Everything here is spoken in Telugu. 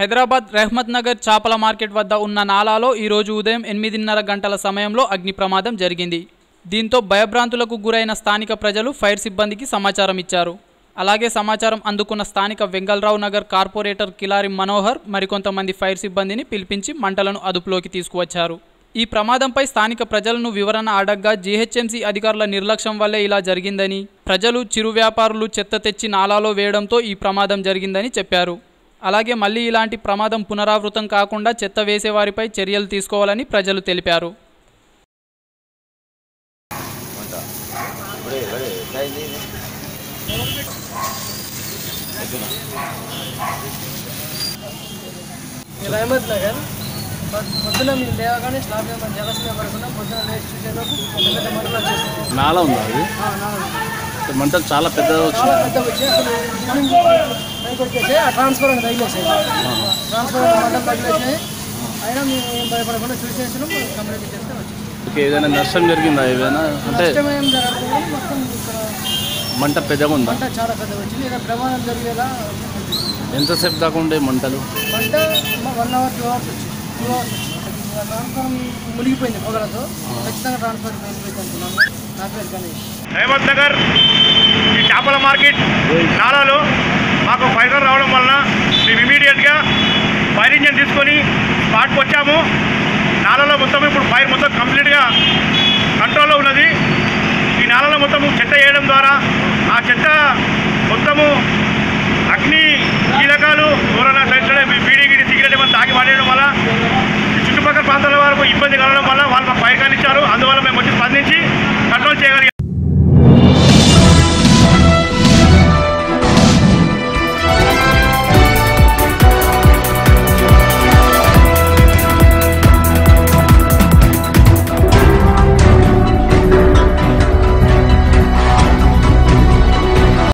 హైదరాబాద్ రెహ్మత్ నగర్ చేపల మార్కెట్ వద్ద ఉన్న నాలాలో ఈరోజు ఉదయం ఎనిమిదిన్నర గంటల సమయంలో అగ్ని ప్రమాదం జరిగింది దీంతో భయభ్రాంతులకు గురైన స్థానిక ప్రజలు ఫైర్ సిబ్బందికి సమాచారం ఇచ్చారు అలాగే సమాచారం అందుకున్న స్థానిక వెంగళరావు నగర్ కార్పొరేటర్ కిలారి మనోహర్ మరికొంతమంది ఫైర్ సిబ్బందిని పిలిపించి మంటలను అదుపులోకి తీసుకువచ్చారు ఈ ప్రమాదంపై స్థానిక ప్రజలను వివరణ అడగ్గా జీహెచ్ఎంసీ అధికారుల నిర్లక్ష్యం వల్లే ఇలా జరిగిందని ప్రజలు చిరు వ్యాపారులు చెత్త తెచ్చి నాలాలో వేయడంతో ఈ ప్రమాదం జరిగిందని చెప్పారు అలాగే మళ్ళీ ఇలాంటి ప్రమాదం పునరావృతం కాకుండా చెత్త వేసేవారిపై చర్యలు తీసుకోవాలని ప్రజలు తెలిపారు ఇప్పుడే ఇప్పుడే ఎంత అయింది ఇది? రహమత్ నగర్ పొద్- పొద్దున మీరు లేవగానే స్లాబ్ మీద మన జలసిన పడకుండా పొద్దున లేచి చూసేలోపు పెద్ద పెద్ద మంటలు వచ్చేస్తాయి నాలా ఉందా అది ఆ, నాలుగు. మంటలు చాలా పెద్దగా వచ్చింది చాలా పెద్ద వచ్చి అసలు ఇంజిన్ పైకి వచ్చేసి ఆ ట్రాన్స్ఫర్ అని తగిలేసాయి ట్రాన్స్ఫర్ మంటలు తగిలేసాయి అయినా మేము ఏం భయపడకుండా చూసేసినాం కంప్లీట్ చేస్తే వచ్చింది ఓకే ఏదైనా నష్టం జరిగిందా ఏదైనా అంటే ఇష్టం ఏం జరగదు కానీ మొత్తం ఇక్కడ మంట పెద్దగా ఉందా మంట చాలా పెద్ద వచ్చింది ఏదో ప్రమాదం జరిగేలా ఎంతసేపు దాకా ఉండే మంటలు మంట వన్ అవర్ టూ అవర్స్ వచ్చింది టూ అవర్స్ వచ్చింది ట్రాన్స్ఫర్ మునిగిపోయింది పొగలతో ఖచ్చితంగా ట్రాన్స్ఫర్ వెళ్ళిపోయింది అనుకున్నాను నా పేరు గణేష్ రేవంత్ నగర్ ఈ చేపల మార్కెట్ నాలాలో మాకు ఫైర్ రావడం వలన మేము ఇమీడియట్గా ఫైర్ ఇంజన్ తీసుకొని స్పాట్కి వచ్చాము నాలలో మొత్తం ఇప్పుడు ఫైర్ మొత్తం కంప్లీట్గా కంట్రోల్లో ఉన్నది ఈ నాలలో మొత్తము చెత్త వేయడం ద్వారా ఆ చెత్త మొత్తము అగ్ని కీలకాలు ఎవరైనా సరే బీడీ గిడి సిగరెట్ ఏమైనా తాగి పడేయడం వల్ల ఈ చుట్టుపక్కల ప్రాంతాల వరకు ఇబ్బంది కలగడం వల్ల వాళ్ళు మాకు ఫైర్ కానిచ్చారు అందువల్ల మేము వచ్చి స్పందించి కంట్రోల్ చేయగలిగాం